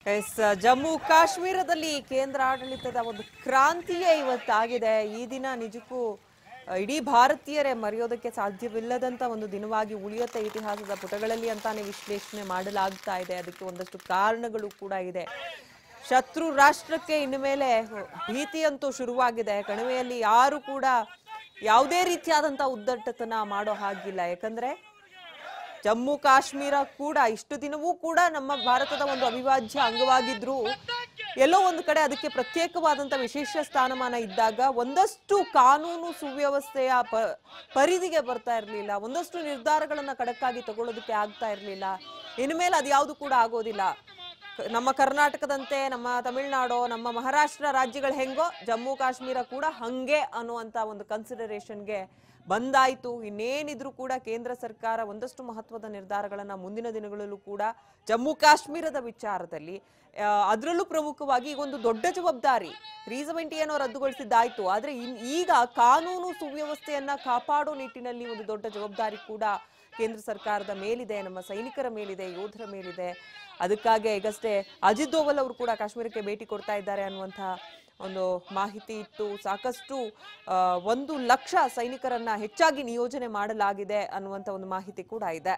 S Jammu ಕಾಶ್ಮೀರದಲ್ಲಿ ಕೇಂದ್ರ ಆಡಳಿತದ ಒಂದು ಕ್ರಾಂತಿಯೇ ಇವತ್ತಾಗಿದೆ ಈ ದಿನ ನಿಜಕ್ಕೂ ಅಹ್, ಇಡೀ ಭಾರತೀಯರೇ ಮರೆಯೋದಕ್ಕೆ ಸಾಧ್ಯವಿಲ್ಲದಂತ ಒಂದು ದಿನವಾಗಿ ಉಳಿಯುತ್ತೆ ಇತಿಹಾಸದ ಪುಟಗಳಲ್ಲಿ ಅಂತಾನೆ ವಿಶ್ಲೇಷಣೆ ಮಾಡಲಾಗ್ತಾ ಇದೆ ಅದಕ್ಕೆ ಒಂದಷ್ಟು ಕಾರಣಗಳು ಕೂಡ ಇದೆ ಶತ್ರು ರಾಷ್ಟ್ರಕ್ಕೆ ಇನ್ನು ಮೇಲೆ ಭೀತಿಯಂತೂ ಶುರುವಾಗಿದೆ ಕಣಿವೆಯಲ್ಲಿ ಯಾರು ಕೂಡ ಯಾವುದೇ ರೀತಿಯಾದಂತ ಉದ್ದಟತನ ಮಾಡೋ ಹಾಗಿಲ್ಲ ಯಾಕಂದ್ರೆ ಜಮ್ಮು ಕಾಶ್ಮೀರ ಕೂಡ ಇಷ್ಟು ದಿನವೂ ಕೂಡ ನಮ್ಮ ಭಾರತದ ಒಂದು ಅವಿಭಾಜ್ಯ ಅಂಗವಾಗಿದ್ರು ಎಲ್ಲೋ ಒಂದು ಕಡೆ ಅದಕ್ಕೆ ಪ್ರತ್ಯೇಕವಾದಂತ ವಿಶೇಷ ಸ್ಥಾನಮಾನ ಇದ್ದಾಗ ಒಂದಷ್ಟು ಕಾನೂನು ಸುವ್ಯವಸ್ಥೆಯ ಪ ಪರಿಧಿಗೆ ಬರ್ತಾ ಇರಲಿಲ್ಲ ಒಂದಷ್ಟು ನಿರ್ಧಾರಗಳನ್ನ ಖಡಕ್ಕಾಗಿ ತಗೊಳ್ಳೋದಕ್ಕೆ ಆಗ್ತಾ ಇರಲಿಲ್ಲ ಇನ್ಮೇಲೆ ಅದು ಯಾವುದು ಕೂಡ ಆಗೋದಿಲ್ಲ ಕ- ನಮ್ಮ ಕರ್ನಾಟಕದಂತೆ ನಮ್ಮ ತಮಿಳುನಾಡು ನಮ್ಮ ಮಹಾರಾಷ್ಟ್ರ ರಾಜ್ಯಗಳು ಹೆಂಗೋ ಜಮ್ಮು ಕಾಶ್ಮೀರ ಕೂಡ ಹಂಗೆ ಅನ್ನುವಂತ ಒಂದು ಕನ್ಸಿಡರೇಷನ್ಗೆ ಬಂದಾಯ್ತು ಇನ್ನೇನಿದ್ರು ಕೂಡ ಕೇಂದ್ರ ಸರ್ಕಾರ ಒಂದಷ್ಟು ಮಹತ್ವದ ನಿರ್ಧಾರಗಳನ್ನ ಮುಂದಿನ ದಿನಗಳಲ್ಲೂ ಕೂಡ ಜಮ್ಮು ಕಾಶ್ಮೀರದ ವಿಚಾರದಲ್ಲಿ ಆ, ಅದರಲ್ಲೂ ಪ್ರಮುಖವಾಗಿ ಈಗ ಒಂದು ದೊಡ್ಡ ಜವಾಬ್ದಾರಿ ತ್ರೀ ಸೆವೆಂಟಿ ಏನೋ ರದ್ದುಗೊಳಿಸಿದ್ದಾಯ್ತು ಆದ್ರೆ ಇನ್- ಈಗ ಕಾನೂನು ಸುವ್ಯವಸ್ಥೆಯನ್ನ ಕಾಪಾಡೋ ನಿಟ್ಟಿನಲ್ಲಿ ಒಂದು ದೊಡ್ಡ ಜವಾಬ್ದಾರಿ ಕೂಡ ಕೇಂದ್ರ ಸರ್ಕಾರದ ಮೇಲಿದೆ ನಮ್ಮ ಸೈನಿಕರ ಮೇಲಿದೆ ಯೋಧರ ಮೇಲಿದೆ ಅದಕ್ಕಾಗಿ ಈಗಷ್ಟೇ ಅಜಿತ್ ದೋವಲ್ ಅವರು ಕೂಡ ಕಾಶ್ಮೀರಕ್ಕೆ ಭೇಟಿ ಕೊಡ್ತಾ ಇದ್ದಾರೆ ಅನ್ನುವಂಥ ಒಂದು ಮಾಹಿತಿ ಇತ್ತು ಸಾಕಷ್ಟು ಆ, ಒಂದು ಲಕ್ಷ ಸೈನಿಕರನ್ನ ಹೆಚ್ಚಾಗಿ ನಿಯೋಜನೆ ಮಾಡಲಾಗಿದೆ ಅನ್ನುವಂಥ ಒಂದು ಮಾಹಿತಿ ಕೂಡ ಇದೆ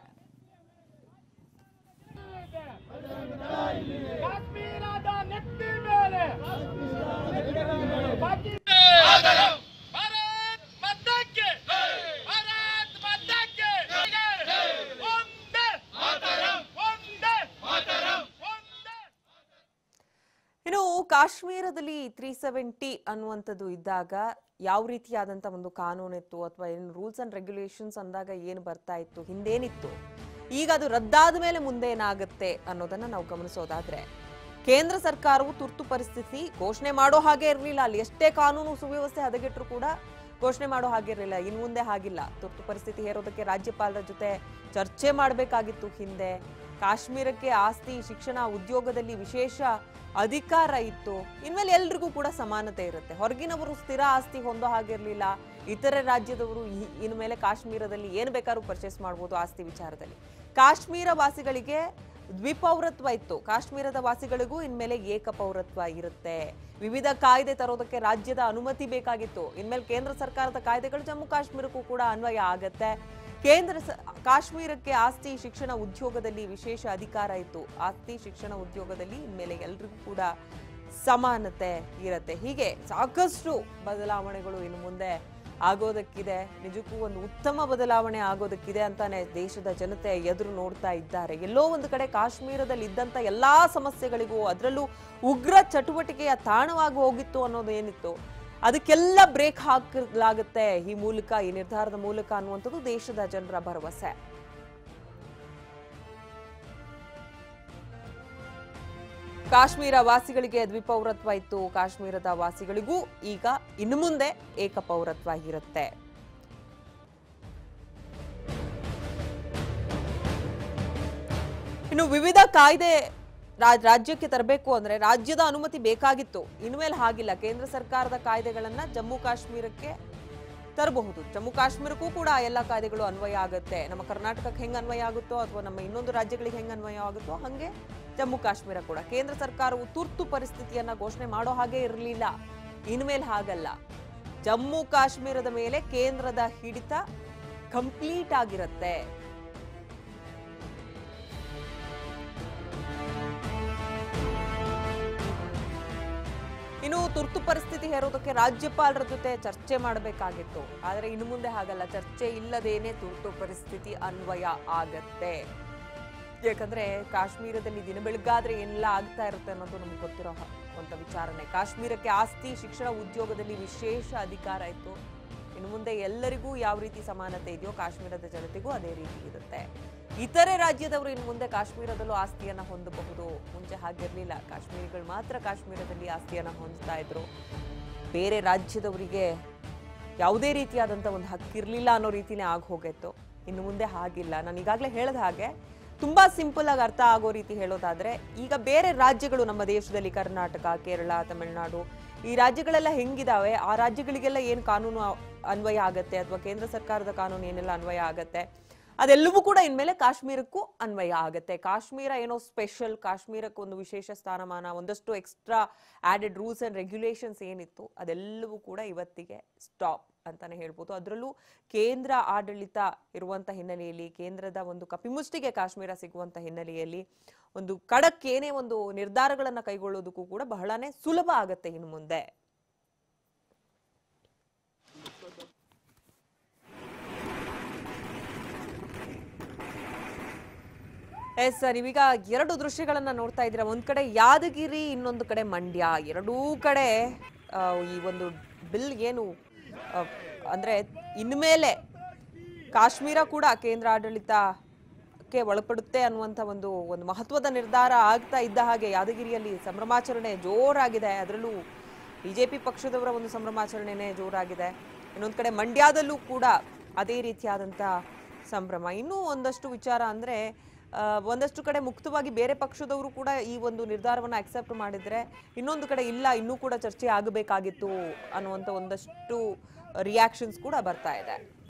ಕಾಶ್ಮೀರದ ನೆತ್ತಿ ಮೇಲೆ ಪಾಕಿ- ಭಾರತ್ ಮಾತಾಕ್ಕೆ! ಭಾರತ್ ಮಾತಾಕ್ಕೆ! ಒಂದೇ! ಒಂದೇ! ಒಂದೇ! ಇನ್ನು ಕಾಶ್ಮೀರದಲ್ಲಿ ತ್ರೀ ಸೆವೆಂಟಿ ಅನ್ನುವಂಥದ್ದು ಇದ್ದಾಗ ಯಾವ ರೀತಿಯಾದಂಥ ಒಂದು ಕಾನೂನಿತ್ತು ಅಥವಾ ಏನು ರೂಲ್ಸ್ ಅಂಡ್ ರೆಗ್ಯುಲೇಷನ್ಸ್ ಅಂದಾಗ ಏನು ಬರ್ತಾ ಇತ್ತು ಹಿಂದೇನಿತ್ತು ಈಗ ಅದು ರದ್ದಾದ ಮೇಲೆ ಮುಂದೆ ಏನಾಗುತ್ತೆ ಅನ್ನೋದನ್ನ ನಾವು ಗಮನಿಸೋದಾದ್ರೆ ಕೇಂದ್ರ ಸರ್ಕಾರವು ತುರ್ತು ಪರಿಸ್ಥಿತಿ ಘೋಷಣೆ ಮಾಡೋ ಹಾಗೆ ಇರಲಿಲ್ಲ ಅಲ್ಲಿ ಎಷ್ಟೇ ಕಾನೂನು ಸುವ್ಯವಸ್ಥೆ ಹದಗೆಟ್ಟರು ಕೂಡ ಘೋಷಣೆ ಮಾಡೋ ಹಾಗಿರಲಿಲ್ಲ ಇನ್ನು ಮುಂದೆ ಹಾಗಿಲ್ಲ ತುರ್ತು ಪರಿಸ್ಥಿತಿ ಹೇರೋದಕ್ಕೆ ರಾಜ್ಯಪಾಲರ ಜೊತೆ ಚರ್ಚೆ ಮಾಡಬೇಕಾಗಿತ್ತು ಹಿಂದೆ ಕಾಶ್ಮೀರಕ್ಕೆ ಆಸ್ತಿ ಶಿಕ್ಷಣ ಉದ್ಯೋಗದಲ್ಲಿ ವಿಶೇಷ ಅಧಿಕಾರ ಇತ್ತು ಇನ್ಮೇಲೆ ಎಲ್ರಿಗೂ ಕೂಡ ಸಮಾನತೆ ಇರುತ್ತೆ ಹೊರಗಿನವರು ಸ್ಥಿರ ಆಸ್ತಿ ಹೊಂದೋ ಹಾಗಿರ್ಲಿಲ್ಲ ಇತರೆ ರಾಜ್ಯದವರು ಇ- ಇನ್ಮೇಲೆ ಕಾಶ್ಮೀರದಲ್ಲಿ ಏನು ಬೇಕಾದ್ರೂ ಪರ್ಚೇಸ್ ಮಾಡ್ಬೋದು ಆಸ್ತಿ ವಿಚಾರದಲ್ಲಿ ಕಾಶ್ಮೀರ ವಾಸಿಗಳಿಗೆ ದ್ವಿಪೌರತ್ವ ಇತ್ತು ಕಾಶ್ಮೀರದ ವಾಸಿಗಳಿಗೂ ಇನ್ಮೇಲೆ ಏಕಪೌರತ್ವ ಇರುತ್ತೆ ವಿವಿಧ ಕಾಯ್ದೆ ತರೋದಕ್ಕೆ ರಾಜ್ಯದ ಅನುಮತಿ ಬೇಕಾಗಿತ್ತು ಇನ್ಮೇಲೆ ಕೇಂದ್ರ ಸರ್ಕಾರದ ಕಾಯ್ದೆಗಳು ಜಮ್ಮು ಕಾಶ್ಮೀರಕ್ಕೂ ಕೂಡ ಅನ್ವಯ ಆಗತ್ತೆ ಕೇಂದ್ರ ಸ- ಕಾಶ್ಮೀರಕ್ಕೆ ಆಸ್ತಿ ಶಿಕ್ಷಣ ಉದ್ಯೋಗದಲ್ಲಿ ವಿಶೇಷ ಅಧಿಕಾರ ಇತ್ತು ಆಸ್ತಿ ಶಿಕ್ಷಣ ಉದ್ಯೋಗದಲ್ಲಿ ಇನ್ಮೇಲೆ ಎಲ್ರಿಗೂ ಕೂಡ ಸಮಾನತೆ ಇರತ್ತೆ ಹೀಗೆ ಸಾಕಷ್ಟು ಬದಲಾವಣೆಗಳು ಇನ್ನು ಮುಂದೆ ಆಗೋದಕ್ಕಿದೆ ನಿಜಕ್ಕೂ ಒಂದು ಉತ್ತಮ ಬದಲಾವಣೆ ಆಗೋದಕ್ಕಿದೆ ಅಂತಾನೆ ದೇಶದ ಜನತೆ ಎದುರು ನೋಡ್ತಾ ಇದ್ದಾರೆ ಎಲ್ಲೋ ಒಂದು ಕಡೆ ಕಾಶ್ಮೀರದಲ್ಲಿ ಇದ್ದಂತ ಎಲ್ಲಾ ಸಮಸ್ಯೆಗಳಿಗೂ ಅದರಲ್ಲೂ ಉಗ್ರ ಚಟುವಟಿಕೆಯ ತಾಣವಾಗಿ ಹೋಗಿತ್ತು ಅನ್ನೋದು ಏನಿತ್ತು ಅದಕ್ಕೆಲ್ಲ ಬ್ರೇಕ್ ಹಾಕಲಾಗುತ್ತೆ ಈ ಮೂಲಕ ಈ ನಿರ್ಧಾರದ ಮೂಲಕ ಅನ್ನುವಂಥದ್ದು ದೇಶದ ಜನರ ಭರವಸೆ ಕಾಶ್ಮೀರ ವಾಸಿಗಳಿಗೆ ದ್ವಿಪೌರತ್ವ ಇತ್ತು ಕಾಶ್ಮೀರದ ವಾಸಿಗಳಿಗೂ ಈಗ ಇನ್ನು ಮುಂದೆ ಏಕಪೌರತ್ವ ಇರುತ್ತೆ ಇನ್ನು ವಿವಿಧ ಕಾಯ್ದೆ ರಾ- ರಾಜ್ಯಕ್ಕೆ ತರಬೇಕು ಅಂದ್ರೆ ರಾಜ್ಯದ ಅನುಮತಿ ಬೇಕಾಗಿತ್ತು ಇನ್ಮೇಲೆ ಹಾಗಿಲ್ಲ ಕೇಂದ್ರ ಸರ್ಕಾರದ ಕಾಯ್ದೆಗಳನ್ನ ಜಮ್ಮು ಕಾಶ್ಮೀರಕ್ಕೆ ತರಬಹುದು ಜಮ್ಮು ಕಾಶ್ಮೀರಕ್ಕೂ ಕೂಡ ಆ ಎಲ್ಲ ಕಾಯ್ದೆಗಳು ಅನ್ವಯ ಆಗುತ್ತೆ ನಮ್ಮ ಕರ್ನಾಟಕಕ್ಕೆ ಹೆಂಗ್ ಅನ್ವಯ ಆಗುತ್ತೋ ಅಥವಾ ನಮ್ಮ ಇನ್ನೊಂದು ರಾಜ್ಯಗಳಿಗೆ ಹೆಂಗ್ ಅನ್ವಯ ಆಗುತ್ತೋ ಹಂಗೆ ಜಮ್ಮು ಕಾಶ್ಮೀರ ಕೂಡ ಕೇಂದ್ರ ಸರ್ಕಾರವು ತುರ್ತು ಪರಿಸ್ಥಿತಿಯನ್ನ ಘೋಷಣೆ ಮಾಡೋ ಹಾಗೆ ಇರಲಿಲ್ಲ ಇನ್ಮೇಲೆ ಹಾಗಲ್ಲ ಜಮ್ಮು ಕಾಶ್ಮೀರದ ಮೇಲೆ ಕೇಂದ್ರದ ಹಿಡಿತ ಕಂಪ್ಲೀಟ್ ಆಗಿರುತ್ತೆ ಇನ್ನು ತುರ್ತು ಪರಿಸ್ಥಿತಿ ಹೇರೋದಕ್ಕೆ ರಾಜ್ಯಪಾಲರ ಜೊತೆ ಚರ್ಚೆ ಮಾಡಬೇಕಾಗಿತ್ತು ಆದ್ರೆ ಇನ್ನು ಮುಂದೆ ಹಾಗಲ್ಲ ಚರ್ಚೆ ಇಲ್ಲದೇನೆ ತುರ್ತು ಪರಿಸ್ಥಿತಿ ಅನ್ವಯ ಆಗತ್ತೆ ಯಾಕಂದ್ರೆ ಕಾಶ್ಮೀರದಲ್ಲಿ ದಿನ ಬೆಳಗಾದ್ರೆ ಏನೆಲ್ಲ ಆಗ್ತಾ ಇರುತ್ತೆ ಅನ್ನೋದು ನಮ್ಗೆ ಗೊತ್ತಿರೋ ಹ- ಅಂತ ವಿಚಾರಣೆ ಕಾಶ್ಮೀರಕ್ಕೆ ಆಸ್ತಿ ಶಿಕ್ಷಣ ಉದ್ಯೋಗದಲ್ಲಿ ವಿಶೇಷ ಅಧಿಕಾರ ಇತ್ತು ಇನ್ನು ಮುಂದೆ ಎಲ್ಲರಿಗೂ ಯಾವ ರೀತಿ ಸಮಾನತೆ ಇದೆಯೋ ಕಾಶ್ಮೀರದ ಜನತೆಗೂ ಅದೇ ರೀತಿ ಇರುತ್ತೆ ಇತರೆ ರಾಜ್ಯದವರು ಇನ್ನು ಮುಂದೆ ಕಾಶ್ಮೀರದಲ್ಲೂ ಆಸ್ತಿಯನ್ನ ಹೊಂದಬಹುದು ಮುಂಚೆ ಹಾಗಿರ್ಲಿಲ್ಲ ಕಾಶ್ಮೀರಿಗಳು ಮಾತ್ರ ಕಾಶ್ಮೀರದಲ್ಲಿ ಆಸ್ತಿಯನ್ನ ಹೊಂದ್ತಾ ಇದ್ರು ಬೇರೆ ರಾಜ್ಯದವರಿಗೆ ಯಾವುದೇ ರೀತಿಯಾದಂಥ ಒಂದು ಹಕ್ಕಿರ್ಲಿಲ್ಲ ಅನ್ನೋ ರೀತಿನೇ ಆಗಿ ಹೋಗಿತ್ತು ಇನ್ನು ಮುಂದೆ ಹಾಗಿಲ್ಲ ನಾನು ಈಗಾಗಲೇ ಹೇಳ್ದ ಹಾಗೆ ತುಂಬಾ ಸಿಂಪಲ್ ಆಗಿ ಅರ್ಥ ಆಗೋ ರೀತಿ ಹೇಳೋದಾದ್ರೆ ಈಗ ಬೇರೆ ರಾಜ್ಯಗಳು ನಮ್ಮ ದೇಶದಲ್ಲಿ ಕರ್ನಾಟಕ ಕೇರಳ ತಮಿಳುನಾಡು ಈ ರಾಜ್ಯಗಳೆಲ್ಲ ಹೆಂಗಿದಾವೆ ಆ ರಾಜ್ಯಗಳಿಗೆಲ್ಲ ಏನು ಕಾನೂನು ಅ- ಅನ್ವಯ ಆಗತ್ತೆ ಅಥವಾ ಕೇಂದ್ರ ಸರ್ಕಾರದ ಕಾನೂನು ಏನೆಲ್ಲ ಅನ್ವಯ ಆಗತ್ತೆ ಅದೆಲ್ಲವೂ ಕೂಡ ಇನ್ಮೇಲೆ ಕಾಶ್ಮೀರಕ್ಕೂ ಅನ್ವಯ ಆಗುತ್ತೆ ಕಾಶ್ಮೀರ ಏನೋ ಸ್ಪೆಷಲ್ ಕಾಶ್ಮೀರಕ್ಕೆ ಒಂದು ವಿಶೇಷ ಸ್ಥಾನಮಾನ ಒಂದಷ್ಟು extra added rules and regulations ಏನಿತ್ತು ಅದೆಲ್ಲವೂ ಕೂಡ ಇವತ್ತಿಗೆ ಸ್ಟಾಪ್ ಅಂತಾನೆ ಹೇಳ್ಬೋದು ಅದರಲ್ಲೂ ಕೇಂದ್ರ ಆಡಳಿತ ಇರುವಂತ ಹಿನ್ನೆಲೆಯಲ್ಲಿ ಕೇಂದ್ರದ ಒಂದು ಕಪಿಮುಷ್ಟಿಗೆ ಕಾಶ್ಮೀರ ಸಿಗುವಂತ ಹಿನ್ನೆಲೆಯಲ್ಲಿ ಒಂದು ಖಡಕ್ ಏನೇ ಒಂದು ನಿರ್ಧಾರಗಳನ್ನ ಕೈಗೊಳ್ಳೋದಕ್ಕೂ ಕೂಡ ಬಹಳನೇ ಸುಲಭ ಆಗತ್ತೆ ಇನ್ನು ಮುಂದೆ ಎಸ್ ನೀವೀಗ ಎರಡು ದೃಶ್ಯಗಳನ್ನ ನೋಡ್ತಾ ಇದ್ದೀರಾ ಒಂದ್ ಕಡೆ ಯಾದಗಿರಿ ಇನ್ನೊಂದು ಕಡೆ ಮಂಡ್ಯ ಎರಡೂ ಕಡೆ ಆ, ಈ ಒಂದು ಬಿಲ್ ಏನು ಆ, ಅಂದ್ರೆ ಇನ್ಮೇಲೆ ಕಾಶ್ಮೀರ ಕೂಡ ಕೇಂದ್ರ ಆಡಳಿತಕ್ಕೆ ಒಳಪಡುತ್ತೆ ಅನ್ನುವಂಥ ಒಂದು ಒಂದು ಮಹತ್ವದ ನಿರ್ಧಾರ ಆಗ್ತಾ ಇದ್ದ ಹಾಗೆ ಯಾದಗಿರಿಯಲ್ಲಿ ಸಂಭ್ರಮಾಚರಣೆ ಜೋರಾಗಿದೆ ಅದರಲ್ಲೂ ಬಿಜೆಪಿ ಪಕ್ಷದವರ ಒಂದು ಸಂಭ್ರಮಾಚರಣೆನೇ ಜೋರಾಗಿದೆ ಇನ್ನೊಂದು ಕಡೆ ಮಂಡ್ಯದಲ್ಲೂ ಕೂಡ ಅದೇ ರೀತಿಯಾದಂಥ ಸಂಭ್ರಮ ಇನ್ನೂ ಒಂದಷ್ಟು ವಿಚಾರ ಅಂದ್ರೆ ಆ, ಒಂದಷ್ಟು ಕಡೆ ಮುಕ್ತವಾಗಿ ಬೇರೆ ಪಕ್ಷದವರು ಕೂಡ ಈ ಒಂದು ನಿರ್ಧಾರವನ್ನ ಅಕ್ಸೆಪ್ಟ್ ಮಾಡಿದ್ರೆ ಇನ್ನೊಂದು ಕಡೆ ಇಲ್ಲ ಇನ್ನೂ ಕೂಡ ಚರ್ಚೆ ಆಗಬೇಕಾಗಿತ್ತು ಅನ್ನುವಂಥ ಒಂದಷ್ಟು ರಿಯಾಕ್ಷನ್ಸ್ ಕೂಡ ಬರ್ತಾ ಇದೆ